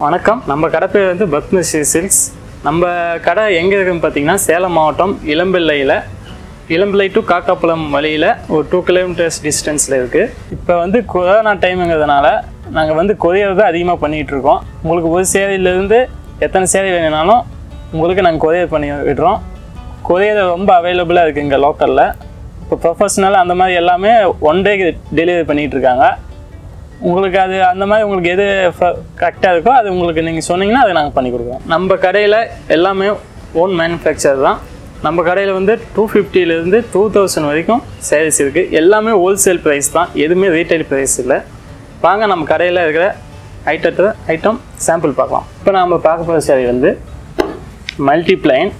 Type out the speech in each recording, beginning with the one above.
வணக்கம் நம்ம கடை பேர் வந்து பத்மஸ்ரீ சில்க்ஸ் நம்ம கடை எங்கே இருக்குன்னு பார்த்தீங்கன்னா சேலம் மாவட்டம் இளம்பிள்ளையில் இளம்பிள்ளை டு காக்காப்புலம் வழியில் ஒரு டூ கிலோமீட்டர்ஸ் டிஸ்டன்ஸில் இருக்குது இப்போ வந்து கொரோனா டைமுங்கிறதுனால நாங்கள் வந்து கொரியர் தான் அதிகமாக பண்ணிகிட்டு இருக்கோம் உங்களுக்கு ஒரு சேவையிலேருந்து எத்தனை சேவை வேணும்னாலும் உங்களுக்கு நாங்கள் கொரியர் பண்ணி விடுறோம் கொரியர் ரொம்ப அவைலபிளாக இருக்குது இங்கே லோக்கலில் இப்போ ப்ரொஃபஷ்னல் அந்த மாதிரி எல்லாமே ஒன் டே டெலிவரி பண்ணிகிட்டு இருக்காங்க உங்களுக்கு அது அந்த மாதிரி உங்களுக்கு எது கரெக்டாக இருக்கோ அது உங்களுக்கு நீங்கள் சொன்னீங்கன்னா அதை நாங்கள் பண்ணி கொடுக்குறோம் நம்ம கடையில் எல்லாமே ஓன் மேனுஃபேக்சர் தான் நம்ம கடையில் வந்து டூ ஃபிஃப்டிலேருந்து டூ தௌசண்ட் வரைக்கும் சேரீஸ் இருக்குது எல்லாமே ஹோல்சேல் ப்ரைஸ் தான் எதுவுமே ரீட்டைல் ப்ரைஸ் இல்லை வாங்க நம்ம கடையில் இருக்கிற ஐட்டத்தை ஐட்டம் சாம்பிள் பார்க்கலாம் இப்போ நம்ம பார்க்க போகிற சேரீ வந்து மல்டிப்ளைன்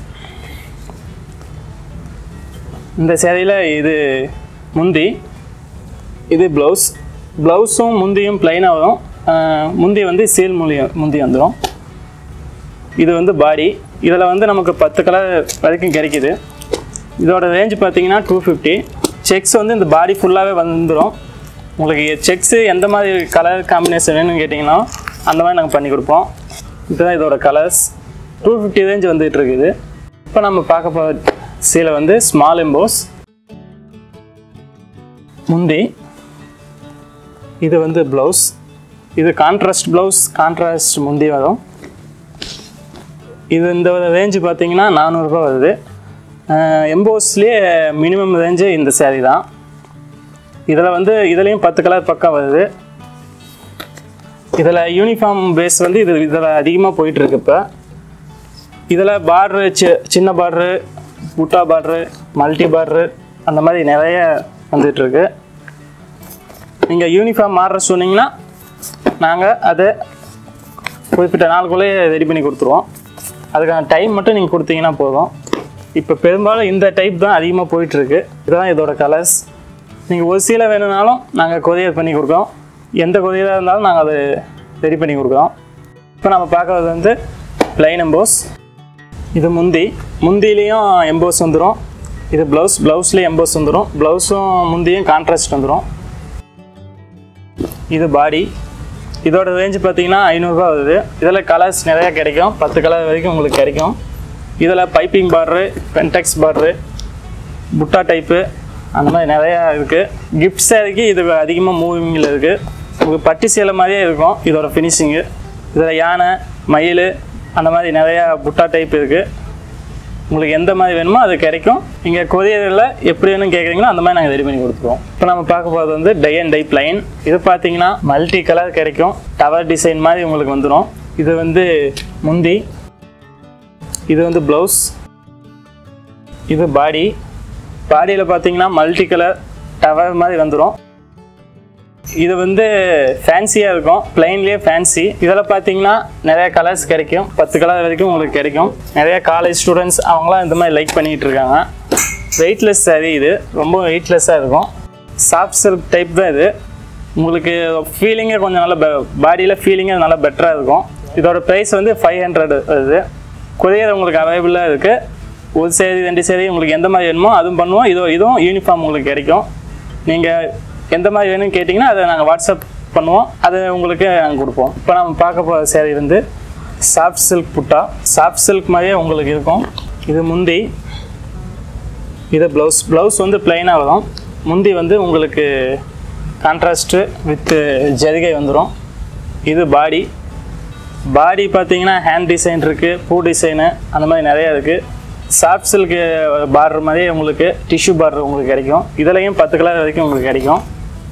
இந்த சேரீயில் இது முந்தி இது ப்ளவுஸ் ப்ளவுஸும் முந்தியும் ப்ளைனாக வரும் ஆஹ் முந்தி வந்து சீல் முந்தி முந்தி வந்துடும் இது வந்து பாடி இதில் வந்து நமக்கு பத்து கலர் வரைக்கும் கிடைக்குது இதோட ரேஞ்ச் பார்த்தீங்கன்னா டூ ஃபிஃப்டி செக்ஸ் வந்து இந்த பாடி ஃபுல்லாகவே வந்துடும் உங்களுக்கு செக்ஸு எந்த மாதிரி கலர் காம்பினேஷன் வேணும்னு கேட்டிங்கன்னா அந்த மாதிரி நாங்கள் பண்ணி கொடுப்போம் இதுதான் இதோட கலர்ஸ் டூ ஃபிஃப்டி ரேஞ்ச் வந்துகிட்டு இருக்குது இப்போ நம்ம பார்க்க போகிற சீலை வந்து ஸ்மால் எம்போஸ் முந்தி இது வந்து ப்ளவுஸ் இது கான்ட்ராஸ்ட் ப்ளவுஸ் கான்ட்ராஸ்ட் முந்தி வரும் இது இந்த ரேஞ்சு பார்த்தீங்கன்னா நானூறுரூபா வருது எம்போஸ்லேயே மினிமம் ரேஞ்சு இந்த saree தான் இதில் வந்து இதுலேயும் பத்து கலர் பக்கம் வருது இதில் யூனிஃபார்ம் பேஸ் வந்து இது இதில் அதிகமாக போயிட்டுருக்கு இப்போ இதில் பார்ட்ரு சி சின்ன பார்ட்ரு புட்டா பார்ட்ரு மல்டி பார்ட்ரு அந்த மாதிரி நிறைய வந்துட்டுருக்கு நீங்கள் யூனிஃபார்ம் மாறுற சொன்னீங்கன்னா நாங்கள் அதை குறிப்பிட்ட நாளுக்குள்ளேயே ரெடி பண்ணி கொடுத்துருவோம் அதுக்கான டைம் மட்டும் நீங்கள் கொடுத்தீங்கன்னா போதும் இப்போ பெரும்பாலும் இந்த டைப் தான் அதிகமாக போயிட்டுருக்கு இதுதான் இதோட கலர்ஸ் நீங்கள் ஒரு சீலை வேணும்னாலும் நாங்கள் கொரியர் பண்ணி கொடுக்குறோம் எந்த கொரியராக இருந்தாலும் நாங்கள் அதை ரெடி பண்ணி கொடுக்குறோம் இப்போ நம்ம பார்க்கறது வந்து ப்ளைன் எம்போஸ் இது முந்தி முந்திலையும் எம்போஸ் வந்துடும் இது ப்ளவுஸ் ப்ளவுஸ்லேயும் எம்போஸ் வந்துடும் ப்ளவுஸும் முந்தியும் கான்ட்ராஸ்ட் வந்துடும் இது பாடி இதோட ரேஞ்சு பார்த்தீங்கன்னா ஐநூறுரூவா வருது இதில் கலர்ஸ் நிறையா கிடைக்கும் பத்து கலர் வரைக்கும் உங்களுக்கு கிடைக்கும் இதில் பைப்பிங் பார்டரு பென்டெக்ஸ் பார்டரு புட்டா டைப்பு அந்த மாதிரி நிறையா இருக்குது கிஃப்ட் சேரீக்கு இது அதிகமாக மூவிங்கில் இருக்குது உங்களுக்கு பட்டு சேலை மாதிரியே இருக்கும் இதோட ஃபினிஷிங்கு இதில் யானை மயில் அந்த மாதிரி நிறையா புட்டா டைப் இருக்குது உங்களுக்கு எந்த மாதிரி வேணுமோ அது கிடைக்கும் நீங்கள் கொரியரில் எப்படி வேணும் கேட்குறீங்களோ அந்த மாதிரி நாங்கள் ரெடி பண்ணி கொடுத்துருவோம் இப்போ நம்ம பார்க்க போகிறது வந்து டை அண்ட் டை பிளைன் இது பார்த்தீங்கன்னா மல்டி கலர் கிடைக்கும் டவர் டிசைன் மாதிரி உங்களுக்கு வந்துடும் இது வந்து முந்தி இது வந்து ப்ளவுஸ் இது பாடி பாடியில் பார்த்தீங்கன்னா மல்டி கலர் டவர் மாதிரி வந்துடும் இது வந்து ஃபேன்சியாக இருக்கும் பிளைன்லேயே ஃபேன்சி இதில் பார்த்தீங்கன்னா நிறைய கலர்ஸ் கிடைக்கும் பத்து கலர் வரைக்கும் உங்களுக்கு கிடைக்கும் நிறைய காலேஜ் ஸ்டூடெண்ட்ஸ் அவங்களாம் இந்த மாதிரி லைக் பண்ணிகிட்டு இருக்காங்க வெயிட்லெஸ் saree இது ரொம்ப வெயிட்லெஸ்ஸாக இருக்கும் சாஃப்ட் சில்க் டைப் தான் இது உங்களுக்கு ஃபீலிங்கே கொஞ்சம் நல்லா பாடியில் ஃபீலிங்கே நல்லா பெட்டராக இருக்கும் இதோட ப்ரைஸ் வந்து ஃபைவ் ஹண்ட்ரட் வருது கொரியர் உங்களுக்கு அவைலபிளாக இருக்குது ஒரு சேரி ரெண்டு சேரி உங்களுக்கு எந்த மாதிரி வேணுமோ அதுவும் பண்ணுவோம் இதோ இதுவும் யூனிஃபார்ம் உங்களுக்கு கிடைக்கும் நீங்கள் எந்த மாதிரி வேணும்னு கேட்டிங்கன்னா அதை நாங்கள் வாட்ஸ்அப் பண்ணுவோம் அதை உங்களுக்கு நாங்கள் கொடுப்போம் இப்போ நம்ம பார்க்க போகிற சேரீ வந்து சாஃப்ட் சில்க் புட்டா சாஃப்ட் சில்க் மாதிரியே உங்களுக்கு இருக்கும் இது முந்தி இது ப்ளவுஸ் ப்ளவுஸ் வந்து பிளைனாக வரும் முந்தி வந்து உங்களுக்கு கான்ட்ராஸ்ட்டு வித்து ஜரிகை வந்துடும் இது பாடி பாடி பார்த்தீங்கன்னா ஹேண்ட் டிசைன் இருக்குது பூ டிசைனு அந்த மாதிரி நிறையா இருக்குது சாஃப்ட் சில்க்கு பார்டர் மாதிரியே உங்களுக்கு டிஷ்யூ பார்டர் உங்களுக்கு கிடைக்கும் இதுலேயும் பத்து கலர் வரைக்கும் உங்களுக்கு கிடைக்கும்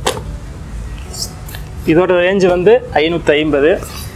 இதோட ரேஞ்சு வந்து ஐநூற்றி ஐம்பது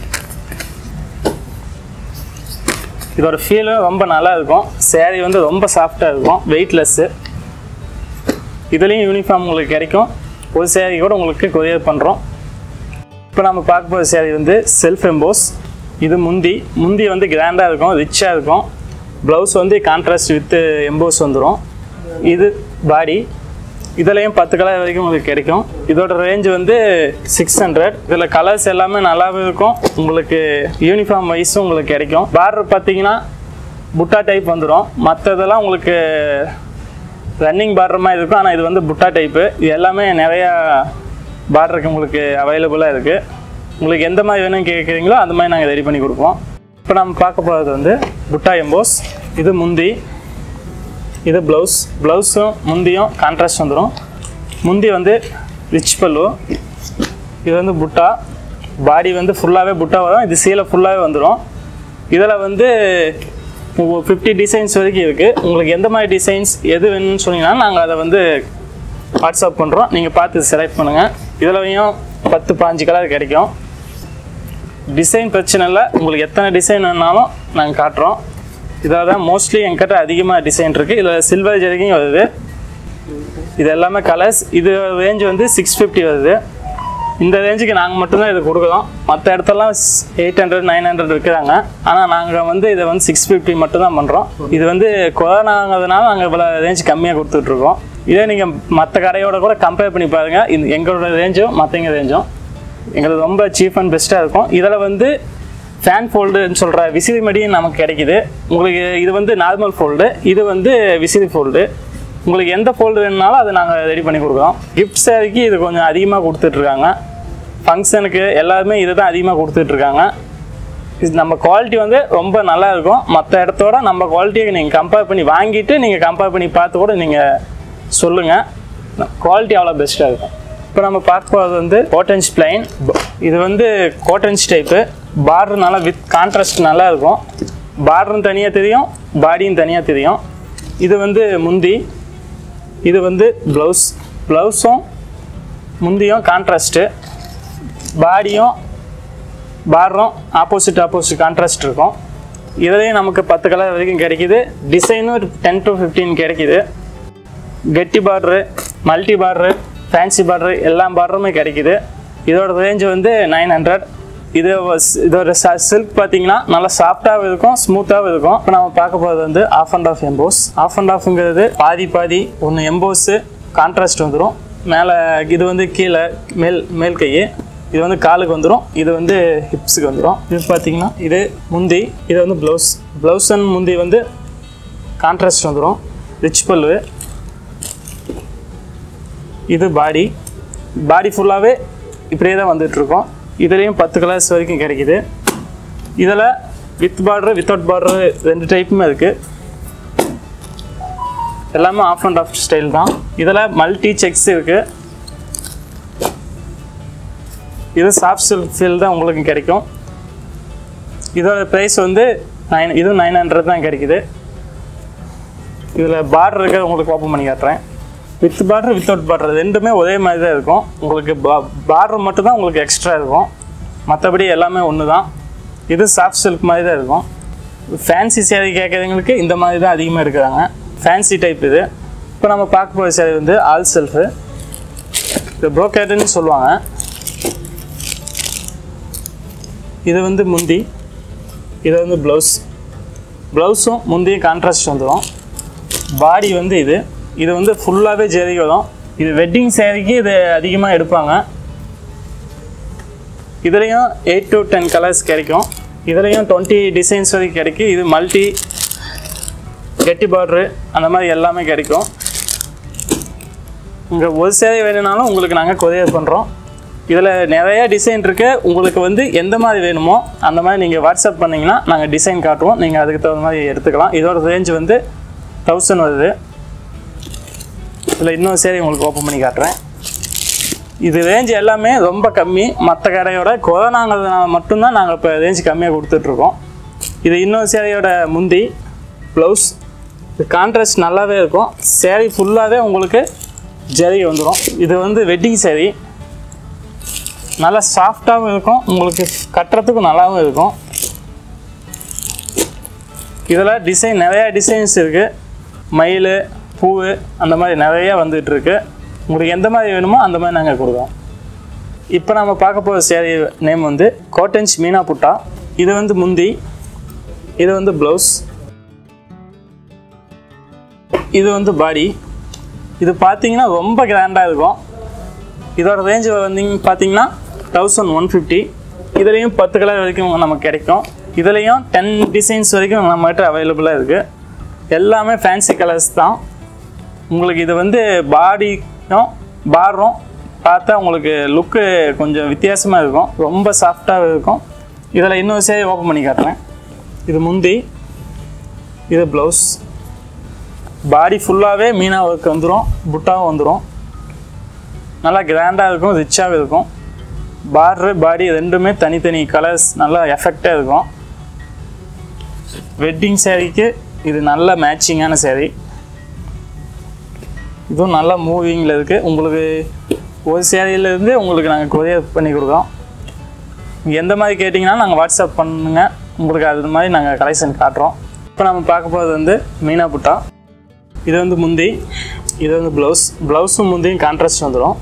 இதோட ஃபீலும் ரொம்ப நல்லா இருக்கும் சேரீ வந்து ரொம்ப சாஃப்டாக இருக்கும் வெயிட்லெஸ்ஸு இதுலேயும் யூனிஃபார்ம் உங்களுக்கு கிடைக்கும் ஒரு சேரீ கூட உங்களுக்கு கொரியர் பண்ணுறோம் இப்போ நம்ம பார்க்க போகிற சேரீ வந்து செல்ஃப் எம்போஸ் இது முந்தி முந்தி வந்து கிராண்டாக இருக்கும் ரிச்சாக இருக்கும் ப்ளவுஸ் வந்து கான்ட்ராஸ்ட் வித் எம்போஸ் வந்துடும் இது பாடி இதுலேயும் பத்து கலர் வரைக்கும் உங்களுக்கு கிடைக்கும் இதோட ரேஞ்ச் வந்து சிக்ஸ் ஹண்ட்ரட் இதில் கலர்ஸ் எல்லாமே நல்லாவே இருக்கும் உங்களுக்கு யூனிஃபார்ம் வைஸும் உங்களுக்கு கிடைக்கும் பார்டர் பார்த்தீங்கன்னா புட்டா டைப் வந்துடும் மற்றதெல்லாம் உங்களுக்கு ரன்னிங் பார்டர் மாதிரி இருக்கும் ஆனால் இது வந்து புட்டா டைப்பு இது எல்லாமே நிறையா பார்டருக்கு உங்களுக்கு அவைலபிளாக இருக்குது உங்களுக்கு எந்த மாதிரி வேணும்னு கேட்குறீங்களோ அந்த மாதிரி நாங்கள் ரெடி பண்ணி கொடுப்போம் இப்போ நம்ம பார்க்க போகிறது வந்து புட்டா எம்போஸ் இது முந்தி இது ப்ளவுஸ் ப்ளவுஸும் முந்தியும் கான்ட்ராஸ்ட் வந்துடும் முந்தி வந்து ரிச் பல்லு இது வந்து புட்டா பாடி வந்து ஃபுல்லாகவே புட்டா வரும் இது சீலை ஃபுல்லாகவே வந்துடும் இதில் வந்து ஃபிஃப்டி டிசைன்ஸ் வரைக்கும் இருக்குது உங்களுக்கு எந்த மாதிரி டிசைன்ஸ் எது வேணும்னு சொன்னீங்கன்னா நாங்கள் அதை வந்து வாட்ஸ்அப் பண்ணுறோம் நீங்கள் பார்த்து செலக்ட் பண்ணுங்கள் இதுலயும் பத்து பாஞ்சு கலர் கிடைக்கும் டிசைன் பிரச்சனை இல்லை உங்களுக்கு எத்தனை டிசைன் வேணாலும் நாங்கள் காட்டுறோம் இதில் தான் மோஸ்ட்லி என்கிட்ட அதிகமாக டிசைன் இருக்குது இதில் சில்வர் ஜெரிகையும் வருது இது எல்லாமே கலர்ஸ் இது ரேஞ்ச் வந்து சிக்ஸ் ஃபிஃப்டி வருது இந்த ரேஞ்சுக்கு நாங்கள் மட்டும்தான் இது கொடுக்குறோம் மற்ற இடத்தெல்லாம் எயிட் ஹண்ட்ரட் நைன் ஹண்ட்ரட் இருக்கிறாங்க ஆனால் நாங்கள் வந்து இதை வந்து சிக்ஸ் ஃபிஃப்டி மட்டும் தான் பண்ணுறோம் இது வந்து கொரோனாங்கிறதுனால நாங்கள் இவ்வளோ ரேஞ்ச் கம்மியாக கொடுத்துட்ருக்கோம் இதே நீங்கள் மற்ற கடையோட கூட கம்பேர் பண்ணி பாருங்கள் இந்த எங்களோட ரேஞ்சும் மற்றவங்க ரேஞ்சும் எங்களுக்கு ரொம்ப சீப் அண்ட் பெஸ்ட்டாக இருக்கும் இதில் வந்து ஃபேன் ஃபோல்டுன்னு சொல்கிற விசிறி மடியும் நமக்கு கிடைக்குது உங்களுக்கு இது வந்து நார்மல் ஃபோல்டு இது வந்து விசிறி ஃபோல்டு உங்களுக்கு எந்த ஃபோல்டு வேணுனாலும் அதை நாங்கள் ரெடி பண்ணி கொடுக்குறோம் கிஃப்ட் சேரீக்கு இது கொஞ்சம் அதிகமாக கொடுத்துட்ருக்காங்க ஃபங்க்ஷனுக்கு எல்லாருமே இதை தான் அதிகமாக கொடுத்துட்ருக்காங்க இது நம்ம குவாலிட்டி வந்து ரொம்ப நல்லா இருக்கும் மற்ற இடத்தோட நம்ம குவாலிட்டியை நீங்கள் கம்பேர் பண்ணி வாங்கிட்டு நீங்கள் கம்பேர் பண்ணி பார்த்து கூட நீங்கள் சொல்லுங்கள் குவாலிட்டி அவ்வளோ பெஸ்ட்டாக இருக்கும் இப்போ நம்ம பார்க்க போகிறது வந்து கோட்டன்ஸ் பிளைன் இது வந்து கோட்டன்ஸ் டைப்பு பார்டர் நல்லா வித் கான்ட்ராஸ்ட் நல்லா இருக்கும் பார்டரும் தனியாக தெரியும் பாடியும் தனியாக தெரியும் இது வந்து முந்தி இது வந்து ப்ளவுஸ் ப்ளவுஸும் முந்தியும் கான்ட்ராஸ்ட்டு பாடியும் பார்டரும் ஆப்போசிட் ஆப்போசிட் கான்ட்ராஸ்ட் இருக்கும் இதுலேயும் நமக்கு பத்து கலர் வரைக்கும் கிடைக்குது டிசைனும் டென் டு ஃபிஃப்டீன் கிடைக்குது கெட்டி border multi border fancy border எல்லா பார்டருமே கிடைக்குது இதோட ரேஞ்ச் வந்து நைன் ஹண்ட்ரட் இது was- இதோட சில்க் பார்த்தீங்கன்னா நல்லா சாஃப்டாகவும் இருக்கும் ஸ்மூத்தாகவும் இருக்கும் இப்போ நம்ம பார்க்க போகிறது வந்து half and half emboss half and ஆஃப்ங்கிறது பாதி பாதி ஒன்று எம்போஸு கான்ட்ராஸ்ட் வந்துடும் மேலே இது வந்து கீழே மேல் மேல் கை இது வந்து காலுக்கு வந்துடும் இது வந்து ஹிப்ஸுக்கு வந்துடும் இது பார்த்தீங்கன்னா இது முந்தி இது வந்து ப்ளவுஸ் ப்ளவுஸ் அண்ட் முந்தி வந்து கான்ட்ராஸ்ட் வந்துடும் ரிச் பல்லு இது பாடி பாடி ஃபுல்லாகவே இப்படியே தான் வந்துட்டுருக்கோம் இதுலேயும் பத்து கலர்ஸ் வரைக்கும் கிடைக்குது இதில் வித் பார்டர் வித்தவுட் பார்டர் ரெண்டு டைப்புமே இருக்குது எல்லாமே ஆஃப் அண்ட் ஆஃப் ஸ்டைல் தான் இதில் மல்டி செக்ஸ் இருக்குது இது சாஃப்ட் சில்க் ஃபீல் தான் உங்களுக்கு கிடைக்கும் இதோட ப்ரைஸ் வந்து நைன் இதுவும் நைன் ஹண்ட்ரட் தான் கிடைக்குது இதில் பார்டர் இருக்க உங்களுக்கு ஓப்பன் பண்ணி காட்டுறேன் வித் பார்டர் வித்தவுட் பார்டர் ரெண்டுமே ஒரே மாதிரி தான் இருக்கும் உங்களுக்கு பார்டர் மட்டும் தான் உங்களுக்கு எக்ஸ்ட்ரா இருக்கும் மற்றபடி எல்லாமே ஒன்று தான் இது சாஃப்ட் சில்க் மாதிரி தான் இருக்கும் ஃபேன்சி சேரீ கேட்குறவங்களுக்கு இந்த மாதிரி தான் அதிகமாக இருக்கிறாங்க ஃபேன்சி டைப் இது இப்போ நம்ம பார்க்க போகிற சேரீ வந்து ஆல் செல்ஃபு இது ப்ரோக்கேட்டுன்னு சொல்லுவாங்க இது வந்து முந்தி இது வந்து ப்ளவுஸ் ப்ளவுஸும் முந்தியும் கான்ட்ராஸ்ட் வந்துடும் பாடி வந்து இது இது வந்து ஃபுல்லாகவே ஜெரி வரும் இது வெட்டிங் சேரீக்கு இது அதிகமாக எடுப்பாங்க இதுலேயும் எயிட் டு டென் கலர்ஸ் கிடைக்கும் இதுலேயும் டுவெண்ட்டி டிசைன்ஸ் வரைக்கும் கிடைக்கும் இது மல்டி கெட்டி பார்டரு அந்த மாதிரி எல்லாமே கிடைக்கும் இங்கே ஒரு சேவை வேணும்னாலும் உங்களுக்கு நாங்கள் கொரியர் பண்ணுறோம் இதில் நிறைய டிசைன் இருக்குது உங்களுக்கு வந்து எந்த மாதிரி வேணுமோ அந்த மாதிரி நீங்கள் வாட்ஸ்அப் பண்ணிங்கன்னா நாங்கள் டிசைன் காட்டுவோம் நீங்கள் அதுக்கு தகுந்த மாதிரி எடுத்துக்கலாம் இதோட ரேஞ்ச் வந்து தௌசண்ட் வருது இதில் இன்னொரு சேரி உங்களுக்கு ஓப்பன் பண்ணி காட்டுறேன் இது ரேஞ்ச் எல்லாமே ரொம்ப கம்மி மற்ற கடையோட கொரோனாங்கிறதுனால மட்டும்தான் நாங்கள் இப்போ ரேஞ்ச் கம்மியாக கொடுத்துட்ருக்கோம் இது இன்னொரு சேரீயோட முந்தி ப்ளவுஸ் இது கான்ட்ராஸ்ட் நல்லாவே இருக்கும் சேரீ ஃபுல்லாகவே உங்களுக்கு ஜரி வந்துடும் இது வந்து வெட்டிங் சேரீ நல்லா சாஃப்டாகவும் இருக்கும் உங்களுக்கு கட்டுறதுக்கும் நல்லாவும் இருக்கும் இதில் டிசைன் நிறையா டிசைன்ஸ் இருக்குது மயில் பூ அந்த மாதிரி நிறைய வந்துட்டு இருக்கு உங்களுக்கு எந்த மாதிரி வேணுமோ அந்த மாதிரி நாங்கள் கொடுக்குறோம் இப்போ நம்ம பார்க்க போகிற சேரீ நேம் வந்து கோட்டன்ஸ் மீனா புட்டா இது வந்து முந்தி இது வந்து ப்ளவுஸ் இது வந்து பாடி இது பார்த்தீங்கன்னா ரொம்ப கிராண்டாக இருக்கும் இதோட ரேஞ்ச் வந்தீங்க பார்த்தீங்கன்னா தௌசண்ட் ஒன் ஃபிஃப்டி இதுலேயும் பத்து கலர் வரைக்கும் நமக்கு கிடைக்கும் இதுலேயும் டென் டிசைன்ஸ் வரைக்கும் நம்மகிட்ட அவைலபிளாக இருக்குது எல்லாமே ஃபேன்சி கலர்ஸ் தான் உங்களுக்கு இது வந்து பாடியும் பார்டரும் பார்த்தா உங்களுக்கு லுக்கு கொஞ்சம் வித்தியாசமாக இருக்கும் ரொம்ப சாஃப்டாக இருக்கும் இதில் இன்னொரு சேரீ ஓப்பன் பண்ணி காட்டுறேன் இது முந்தி இது ப்ளவுஸ் பாடி ஃபுல்லாகவே மீனா ஒர்க் வந்துடும் புட்டாவும் வந்துடும் நல்லா கிராண்டாக இருக்கும் ரிச்சாகவும் இருக்கும் பார்டரு பாடி ரெண்டுமே தனித்தனி கலர்ஸ் நல்லா எஃபெக்டாக இருக்கும் வெட்டிங் சேரீக்கு இது நல்ல மேட்சிங்கான சேரீ இதுவும் நல்ல மூவிங்கில் இருக்குது உங்களுக்கு ஒரு சேரீலேருந்து உங்களுக்கு நாங்கள் கொரியர் பண்ணி கொடுக்குறோம் நீங்கள் எந்த மாதிரி கேட்டிங்கன்னா நாங்கள் வாட்ஸ்அப் பண்ணுங்க உங்களுக்கு அது மாதிரி நாங்கள் கலெக்ஷன் காட்டுறோம் இப்போ நம்ம பார்க்க போகிறது வந்து மீனா புட்டா இது வந்து முந்தி இது வந்து ப்ளவுஸ் ப்ளவுஸும் முந்தியும் கான்ட்ராஸ்ட் வந்துடும்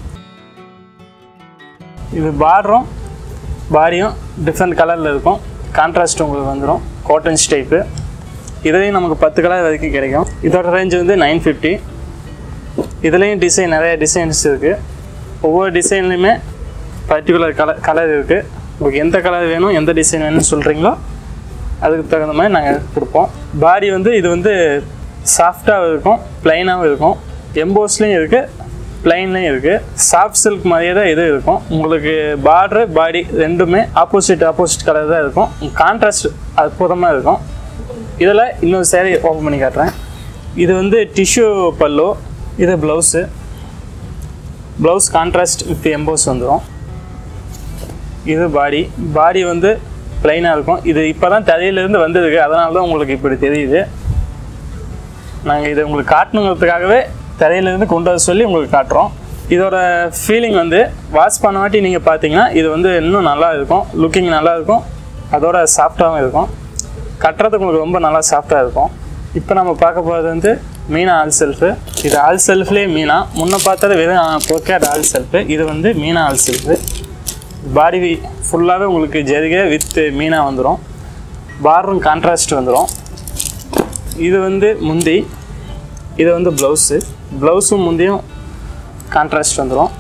இது பார்டரும் பாடியும் டிஃப்ரெண்ட் கலரில் இருக்கும் கான்ட்ராஸ்ட் உங்களுக்கு வந்துடும் காட்டன்ஸ் டைப்பு இதுலேயும் நமக்கு பத்து கலர் வரைக்கும் கிடைக்கும் இதோட ரேஞ்ச் வந்து நைன் ஃபிஃப்டி இதுலேயும் டிசைன் நிறைய டிசைன்ஸ் இருக்குது ஒவ்வொரு டிசைன்லையுமே பர்டிகுலர் கலர் கலர் இருக்குது உங்களுக்கு எந்த கலர் வேணும் எந்த டிசைன் வேணும்னு சொல்கிறீங்களோ அதுக்கு தகுந்த மாதிரி நாங்கள் கொடுப்போம் பாடி வந்து இது வந்து சாஃப்டாகவும் இருக்கும் ப்ளைனாகவும் இருக்கும் எம்போஸ்லேயும் இருக்குது ப்ளைன்லேயும் இருக்குது சாஃப்ட் சில்க் மாதிரியே தான் இது இருக்கும் உங்களுக்கு பார்டரு பாடி ரெண்டுமே ஆப்போசிட் ஆப்போசிட் கலர் தான் இருக்கும் கான்ட்ராஸ்ட் அற்புதமாக இருக்கும் இதில் இன்னொரு சேரீ ஓப்பன் பண்ணி காட்டுறேன் இது வந்து டிஷ்யூ பல்லு இது blouse blouse contrast with emboss வந்துடும் இது பாடி பாடி வந்து ப்ளைனாக இருக்கும் இது இப்போ தான் தலையிலேருந்து வந்ததுக்கு அதனால தான் உங்களுக்கு இப்படி தெரியுது நாங்கள் இதை உங்களுக்கு காட்டணுங்கிறதுக்காகவே தரையிலேருந்து கொண்டு வர சொல்லி உங்களுக்கு காட்டுறோம் இதோட ஃபீலிங் வந்து வாஷ் பண்ண வாட்டி நீங்கள் பார்த்தீங்கன்னா இது வந்து இன்னும் நல்லா இருக்கும் லுக்கிங் நல்லா இருக்கும் அதோட சாஃப்டாகவும் இருக்கும் கட்டுறதுக்கு உங்களுக்கு ரொம்ப நல்லா சாஃப்டாக இருக்கும் இப்போ நம்ம பார்க்க போகிறது வந்து மீனா ஆல் செல்ஃபு இது ஆல் செல்ஃப்லேயே மீனா முன்ன பார்த்தது வெறும் பொக்கேட் ஆல் செல்ஃபு இது வந்து மீனா ஆல் செல்ஃபு பாடி ஃபுல்லாகவே உங்களுக்கு ஜெருகே வித் மீனா வந்துடும் பார்டரும் கான்ட்ராஸ்ட் வந்துடும் இது வந்து முந்தி இது வந்து ப்ளவுஸு ப்ளவுஸும் முந்தியும் கான்ட்ராஸ்ட் வந்துடும்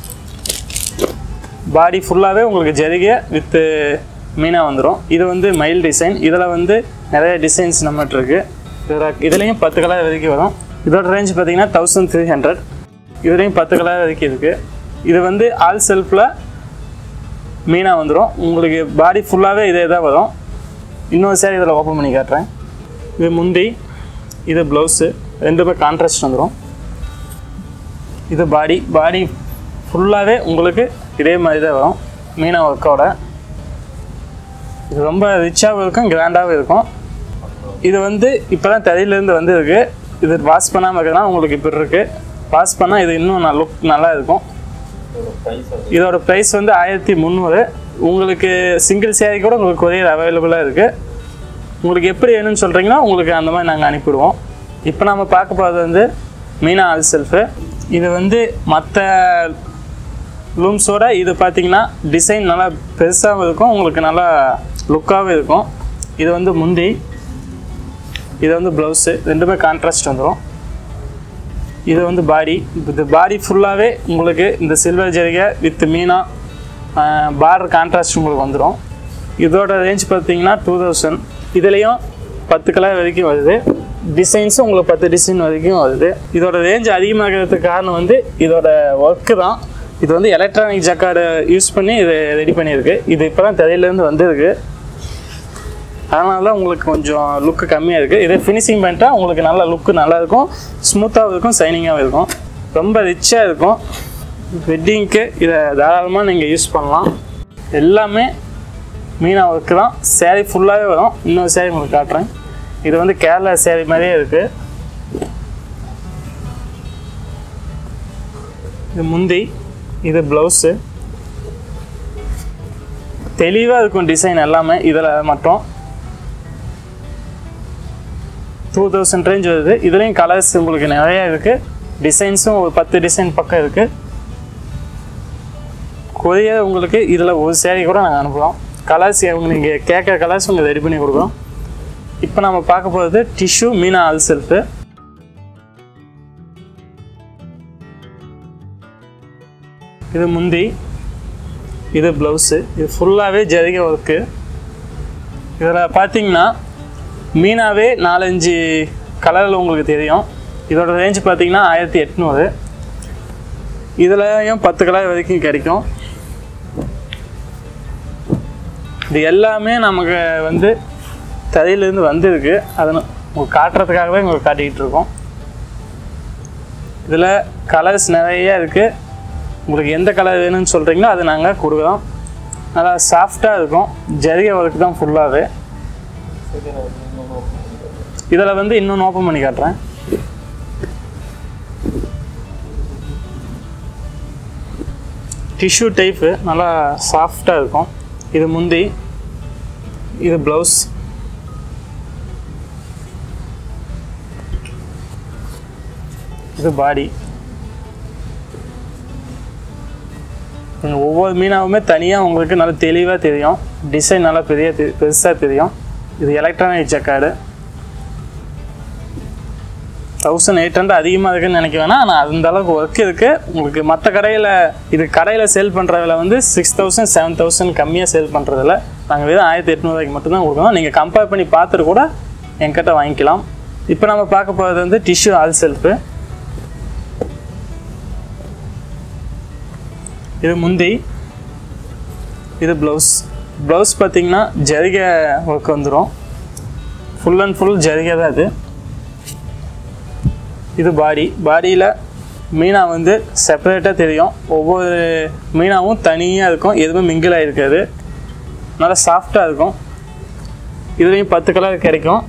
பாடி ஃபுல்லாகவே உங்களுக்கு ஜரிகை வித்து மீனா வந்துடும் இது வந்து மைல் டிசைன் இதில் வந்து நிறைய டிசைன்ஸ் நம்மகிட்ட இருக்குது இதில் இதுலேயும் பத்து கலர் வரைக்கும் வரும் இதோட ரேஞ்ச் பார்த்தீங்கன்னா தௌசண்ட் த்ரீ ஹண்ட்ரட் இதுலேயும் பத்து கலர் வரைக்கும் இருக்குது இது வந்து ஆல் செல்ஃபில் மீனா வந்துடும் உங்களுக்கு பாடி ஃபுல்லாகவே இதே தான் வரும் இன்னொரு சேரீ இதில் ஓப்பன் பண்ணி காட்டுறேன் இது முந்தி இது ப்ளவுஸு ரெண்டுமே கான்ட்ராஸ்ட் வந்துடும் இது பாடி பாடி ஃபுல்லாகவே உங்களுக்கு இதே மாதிரி தான் வரும் மீனா ஒர்க்கோட இது ரொம்ப ரிச்சாகவும் இருக்கும் கிராண்டாகவும் இருக்கும் இது வந்து இப்போ தான் தறியிலேருந்து வந்திருக்கு இது வாஷ் பண்ணாமல் இருக்கிறதுனால உங்களுக்கு இப்படி இருக்குது வாஷ் பண்ணால் இது இன்னும் நல்ல லுக் நல்லா இருக்கும் இதோட ப்ரைஸ் வந்து ஆயிரத்தி முந்நூறு உங்களுக்கு சிங்கிள் சேரீ கூட உங்களுக்கு கொரியர் அவைலபிளாக இருக்குது உங்களுக்கு எப்படி வேணும்னு சொல்கிறீங்கன்னா உங்களுக்கு அந்த மாதிரி நாங்கள் அனுப்பிடுவோம் இப்போ நம்ம பார்க்க போகிறது வந்து மீனா ஆல் செல்ஃபு இது வந்து மற்ற லூம்ஸோட இது பார்த்தீங்கன்னா டிசைன் நல்லா பெருசாகவும் இருக்கும் உங்களுக்கு நல்லா லுக்காகவும் இருக்கும் இது வந்து முந்தி இது வந்து ப்ளவுஸு ரெண்டுமே கான்ட்ராஸ்ட் வந்துடும் இது வந்து பாடி இது பாடி ஃபுல்லாகவே உங்களுக்கு இந்த சில்வர் ஜரிகை வித் மீனா பார்டர் கான்ட்ராஸ்ட் உங்களுக்கு வந்துடும் இதோட ரேஞ்ச் பார்த்தீங்கன்னா டூ தௌசண்ட் இதுலேயும் பத்து கலர் வரைக்கும் வருது டிசைன்ஸும் உங்களுக்கு பத்து டிசைன் வரைக்கும் வருது இதோட ரேஞ்ச் அதிகமாகிறதுக்கு காரணம் வந்து இதோட ஒர்க்கு தான் இது வந்து எலக்ட்ரானிக் ஜக்கார்டு யூஸ் பண்ணி இது ரெடி பண்ணியிருக்கு இது இப்போ தான் திரையிலேருந்து வந்திருக்கு அதனால தான் உங்களுக்கு கொஞ்சம் லுக்கு கம்மியாக இருக்குது இதே ஃபினிஷிங் பண்ணிட்டா உங்களுக்கு நல்ல லுக்கு நல்லாயிருக்கும் ஸ்மூத்தாகவும் இருக்கும் ஷைனிங்காகவும் இருக்கும் ரொம்ப ரிச்சாக இருக்கும் வெட்டிங்க்கு இதை தாராளமாக நீங்கள் யூஸ் பண்ணலாம் எல்லாமே மீனா ஒர்க்கு தான் சேரீ ஃபுல்லாகவே வரும் இன்னொரு சேரீ உங்களுக்கு காட்டுறேன் இது வந்து கேரளா சேரீ மாதிரியே இருக்குது இது முந்தி இது ப்ளவுஸு தெளிவாக இருக்கும் டிசைன் எல்லாமே இதில் மட்டும் டூ தௌசண்ட் ரேஞ்ச் வருது இதுலேயும் கலர்ஸ் உங்களுக்கு நிறைய இருக்குது டிசைன்ஸும் ஒரு பத்து டிசைன் பக்கம் இருக்குது கொரியர் உங்களுக்கு இதில் ஒரு சேரீ கூட நாங்கள் அனுப்புகிறோம் கலர்ஸ் நீங்கள் கேட்குற கலர்ஸ் உங்களுக்கு ரெடி பண்ணி கொடுக்குறோம் இப்போ நம்ம பார்க்க போகிறது டிஷ்யூ மீனா ஆல் செல்ஃபு இது முந்தி இது ப்ளவுஸு இது ஃபுல்லாகவே ஜரிகை ஒர்க்கு இதில் பார்த்தீங்கன்னா மீனாவே நாலஞ்சு கலரில் உங்களுக்கு தெரியும் இதோட ரேஞ்ச் பார்த்தீங்கன்னா ஆயிரத்தி எட்நூறு இதுலயும் பத்து கலர் வரைக்கும் கிடைக்கும் இது எல்லாமே நமக்கு வந்து தரையிலேருந்து வந்திருக்கு அதை நான் உங்களுக்கு காட்டுறதுக்காகவே உங்களுக்கு காட்டிக்கிட்டு இருக்கோம் இதில் கலர்ஸ் நிறைய இருக்குது உங்களுக்கு எந்த கலர் வேணும்னு சொல்கிறீங்களோ அது நாங்கள் கொடுக்குறோம் நல்லா சாஃப்டாக இருக்கும் ஜரிகை ஒர்க் தான் ஃபுல்லாகவே இதில் வந்து இன்னொன்று ஓப்பன் பண்ணி காட்டுறேன் டிஷ்யூ டைப்பு நல்லா சாஃப்டாக இருக்கும் இது முந்தி இது ப்ளவுஸ் இது பாடி ஒவ்வொரு மீனாவுமே தனியாக உங்களுக்கு நல்லா தெளிவாக தெரியும் டிசைன் நல்லா பெரிய பெருசாக தெரியும் இது electronic jacquard thousand eight hundred அதிகமாக இருக்குன்னு நினைக்க வேணாம் ஆனால் அந்த அளவுக்கு ஒர்க் இருக்குது உங்களுக்கு மற்ற கடையில் இது கடையில் சேல் பண்ணுற விலை வந்து சிக்ஸ் தௌசண்ட் செவன் தௌசண்ட் கம்மியாக சேல் பண்ணுறதில்ல நாங்கள் வெறும் ஆயிரத்தி எட்நூறுவாய்க்கு மட்டும்தான் கொடுக்குறோம் நீங்கள் கம்பேர் பண்ணி பார்த்துட்டு கூட என்கிட்ட வாங்கிக்கலாம் இப்போ நம்ம பார்க்க போகிறது வந்து டிஷ்யூ ஆல் செல்ஃபு இது முந்தி இது ப்ளவுஸ் ப்ளவுஸ் பார்த்தீங்கன்னா ஜரிகை ஒர்க் வந்துடும் ஃபுல் அண்ட் ஃபுல் ஜரிகை தான் இது இது பாடி பாடியில் மீனா வந்து செப்பரேட்டாக தெரியும் ஒவ்வொரு மீனாவும் தனியாக இருக்கும் எதுவுமே மிங்கிள் ஆகிருக்காது நல்லா சாஃப்டாக இருக்கும் இதுலேயும் பத்து கலர் கிடைக்கும்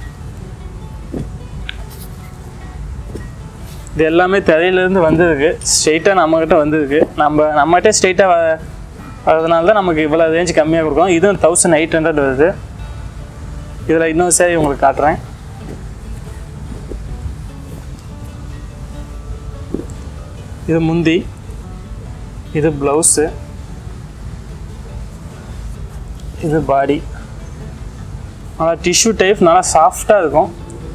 இது எல்லாமே தரையிலேருந்து வந்திருக்கு ஸ்ட்ரெயிட்டாக நம்மக்கிட்ட வந்திருக்கு நம்ம நம்மகிட்ட ஸ்ட்ரெயிட்டாக வரதுனால தான் நமக்கு இவ்வளோ ரேஞ்ச் கம்மியாக கொடுக்கும் இதுவும் தௌசண்ட் எயிட் ஹண்ட்ரட் வருது இதில் இன்னொரு சேரீ உங்களுக்கு காட்டுறேன் இது முந்தி இது ப்ளவுஸு இது பாடி நல்லா டிஷ்யூ டைப் நல்லா சாஃப்டாக இருக்கும்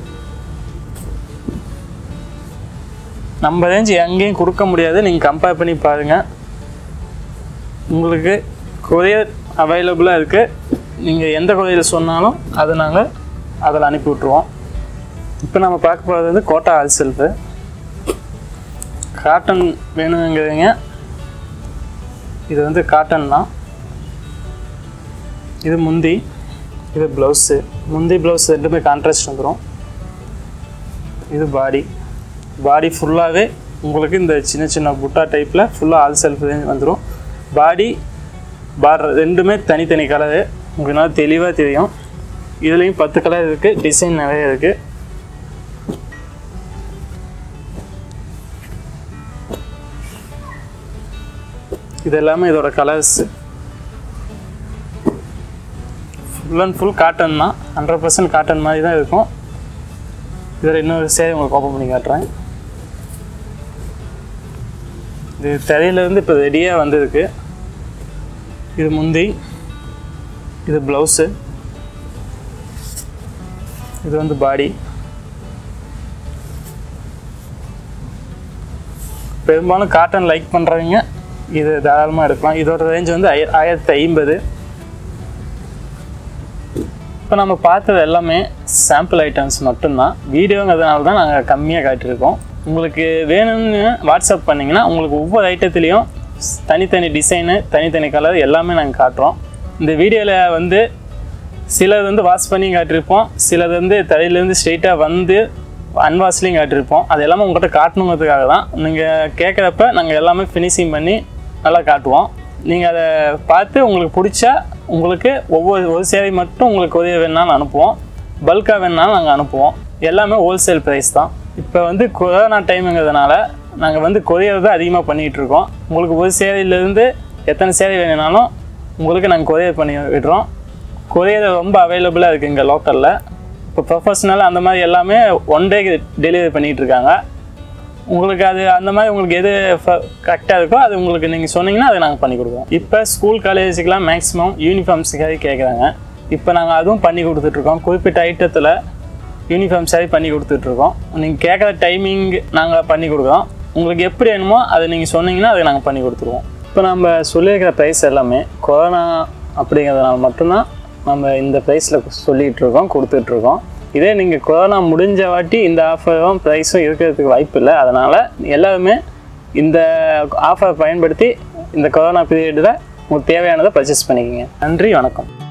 நம்ம ரேஞ்ச் எங்கேயும் கொடுக்க முடியாது நீங்கள் கம்பேர் பண்ணி பாருங்கள் உங்களுக்கு கொரியர் அவைலபிளாக இருக்குது நீங்கள் எந்த கொரியர் சொன்னாலும் அதை நாங்கள் அதில் அனுப்பி விட்ருவோம் இப்போ நம்ம பார்க்க போகிறது வந்து கோட்டா ஆல் செல்ஃபு காட்டன் வேணுங்கிறீங்க இது வந்து காட்டன் தான் இது முந்தி இது ப்ளவுஸு முந்தி ப்ளவுஸ் ரெண்டுமே கான்ட்ராஸ்ட் வந்துடும் இது பாடி பாடி ஃபுல்லாகவே உங்களுக்கு இந்த சின்ன சின்ன புட்டா டைப்பில் ஃபுல்லாக ஆல் செல்ஃப் வந்துடும் பாடி பார் ரெண்டுமே தனித்தனி கலரு உங்களுக்கு நல்லா தெளிவாக தெரியும் இதுலேயும் பத்து கலர் இருக்குது டிசைன் நிறைய இருக்குது இது எல்லாமே இதோட colours full and full cotton தான் ஹண்ட்ரட் பர்சன்ட் காட்டன் மாதிரி தான் இருக்கும் இதில் இன்னொரு சேவை உங்களுக்கு ஓப்பன் பண்ணி காட்டுறேன் இது திரையிலேருந்து இப்போ ரெடியாக வந்திருக்கு இது முந்தி இது ப்ளவுஸு இது வந்து பாடி பெரும்பாலும் காட்டன் லைக் பண்ணுறவங்க இது தாராளமாக எடுக்கலாம் இதோட ரேஞ்ச் வந்து ஐ ஆயிரத்தி ஐம்பது இப்போ நம்ம பார்த்தது எல்லாமே சாம்பிள் ஐட்டம்ஸ் மட்டும்தான் வீடியோங்கிறதுனால தான் நாங்கள் கம்மியாக காட்டியிருக்கோம் உங்களுக்கு வேணும்னு வாட்ஸ்அப் பண்ணிங்கன்னா உங்களுக்கு ஒவ்வொரு ஐட்டத்துலேயும் தனித்தனி டிசைனு தனித்தனி கலர் எல்லாமே நாங்கள் காட்டுறோம் இந்த வீடியோவில் வந்து சிலது வந்து வாஷ் பண்ணி காட்டியிருப்போம் சிலது வந்து தரையிலேருந்து ஸ்ட்ரெயிட்டாக வந்து அன்வாஷ்லேயும் காட்டியிருப்போம் அது எல்லாமே உங்கள்கிட்ட காட்டணுங்கிறதுக்காக தான் நீங்கள் கேட்குறப்ப நாங்கள் எல்லாமே ஃபினிஷிங் பண்ணி நல்லா காட்டுவோம் நீங்கள் அதை பார்த்து உங்களுக்கு பிடிச்சா உங்களுக்கு ஒவ்வொரு ஒரு சேவை மட்டும் உங்களுக்கு உதவி வேணாலும் அனுப்புவோம் பல்காக வேணாலும் நாங்கள் அனுப்புவோம் எல்லாமே ஹோல்சேல் ப்ரைஸ் தான் இப்போ வந்து கொரோனா டைமுங்கிறதுனால நாங்கள் வந்து கொரியர் தான் அதிகமாக பண்ணிகிட்டு இருக்கோம் உங்களுக்கு ஒரு சேவையிலேருந்து எத்தனை சேவை வேணும்னாலும் உங்களுக்கு நாங்கள் கொரியர் பண்ணி விடுறோம் கொரியர் ரொம்ப அவைலபிளாக இருக்குது இங்கே லோக்கலில் இப்போ ப்ரொஃபஷ்னல் அந்த மாதிரி எல்லாமே ஒன் டேக்கு டெலிவரி பண்ணிகிட்டு இருக்காங்க உங்களுக்கு அது அந்த மாதிரி உங்களுக்கு எது கரெக்டாக இருக்கோ அது உங்களுக்கு நீங்கள் சொன்னீங்கன்னா அதை நாங்கள் பண்ணி கொடுக்குறோம் இப்போ ஸ்கூல் காலேஜுக்கெலாம் மேக்ஸிமம் யூனிஃபார்ம்ஸுக்காக கேட்குறாங்க இப்போ நாங்கள் அதுவும் பண்ணி கொடுத்துட்ருக்கோம் குறிப்பிட்ட ஐட்டத்தில் யூனிஃபார்ம் சரி பண்ணி கொடுத்துட்ருக்கோம் நீங்கள் கேட்குற டைமிங் நாங்கள் பண்ணி கொடுக்குறோம் உங்களுக்கு எப்படி வேணுமோ அதை நீங்கள் சொன்னீங்கன்னா அதை நாங்கள் பண்ணி கொடுத்துருவோம் இப்போ நம்ம சொல்லியிருக்கிற ப்ரைஸ் எல்லாமே கொரோனா அப்படிங்கிறதுனால மட்டும்தான் நம்ம இந்த ப்ரைஸில் சொல்லிகிட்டு இருக்கோம் கொடுத்துட்ருக்கோம் இதே நீங்கள் கொரோனா முடிஞ்ச வாட்டி இந்த ஆஃபரும் ப்ரைஸும் இருக்கிறதுக்கு வாய்ப்பு இல்லை அதனால் எல்லாருமே இந்த ஆஃபரை பயன்படுத்தி இந்த கொரோனா பீரியடில் உங்களுக்கு தேவையானதை பர்ச்சேஸ் பண்ணிக்கோங்க நன்றி வணக்கம்